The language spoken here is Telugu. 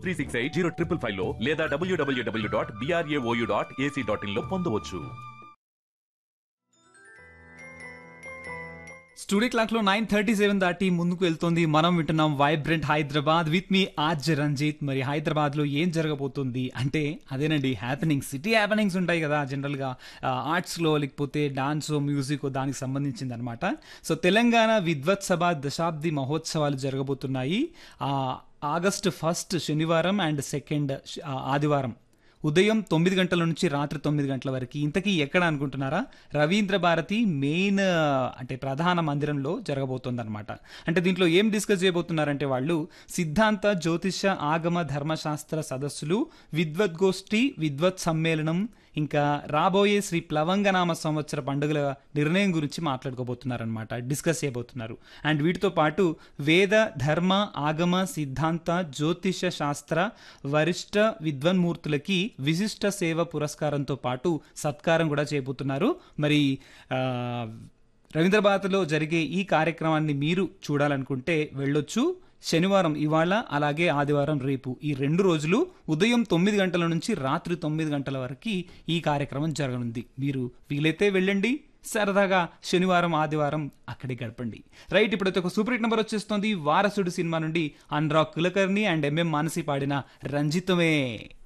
three six eight zero triple five లో లేదా WWW dot BRAOU dot AC dot IN లో పొందవచ్చు స్టూడియో క్లాక్ లో నైన్ థర్టీ సెవెన్ దాటి ముందుకు వెళ్తుంది మనం వింటున్నాం వైబ్రెంట్ హైదరాబాద్ విత్ మీ ఆర్జ్ రంజిత్ మరి హైదరాబాద్ లో ఏం జరగబోతుంది అంటే అదేనండి హ్యాపెనింగ్స్ సిటీ హ్యాపెనింగ్స్ ఉంటాయి కదా జనరల్ గా ఆర్ట్స్ లో లేకపోతే డాన్స్ మ్యూజిక్ దానికి సంబంధించింది అనమాట సో తెలంగాణ విద్వత్ సభ దశాబ్ది మహోత్సవాలు జరగబోతున్నాయి ఆ, ఆగస్టు ఫస్ట్ శనివారం అండ్ సెకండ్ ఆదివారం ఉదయం తొమ్మిది గంటల నుంచి రాత్రి తొమ్మిది గంటల వరకు ఇంతకీ ఎక్కడ అనుకుంటున్నారా రవీంద్ర భారతి మెయిన్ అంటే ప్రధాన మందిరంలో జరగబోతోందన్నమాట అంటే దీంట్లో ఏం డిస్కస్ చేయబోతున్నారంటే వాళ్ళు సిద్ధాంత జ్యోతిష ఆగమ ధర్మశాస్త్ర సదస్సులు విద్వద్గోష్ఠి విద్వత్ సమ్మేళనం ఇంకా రాబోయే శ్రీ ప్లవంగనామ సంవత్సర పండుగల నిర్ణయం గురించి మాట్లాడుకోబోతున్నారనమాట డిస్కస్ చేయబోతున్నారు అండ్ వీటితో పాటు వేద ధర్మ ఆగమ సిద్ధాంత జ్యోతిష శాస్త్ర వరిష్ట విద్వన్మూర్తులకి విశిష్ట సేవ పురస్కారంతో పాటు సత్కారం కూడా చేయబోతున్నారు మరి ఆ, రవీంద్రభారతిలో జరిగే ఈ కార్యక్రమాన్ని మీరు చూడాలనుకుంటే వెళ్ళొచ్చు శనివారం ఇవాళ అలాగే ఆదివారం రేపు ఈ రెండు రోజులు ఉదయం తొమ్మిది గంటల నుంచి రాత్రి తొమ్మిది గంటల వరకు ఈ కార్యక్రమం జరగనుంది మీరు వీలైతే వెళ్ళండి సరదాగా శనివారం ఆదివారం అక్కడే గడపండి రైట్ ఇప్పుడైతే ఒక సూపర్ హిట్ నెంబర్ వచ్చేస్తుంది వారసుడు సినిమా నుండి అనురాగ్ కులకర్ణి అండ్ ఎంఎం మానసి పాడిన రంజితమే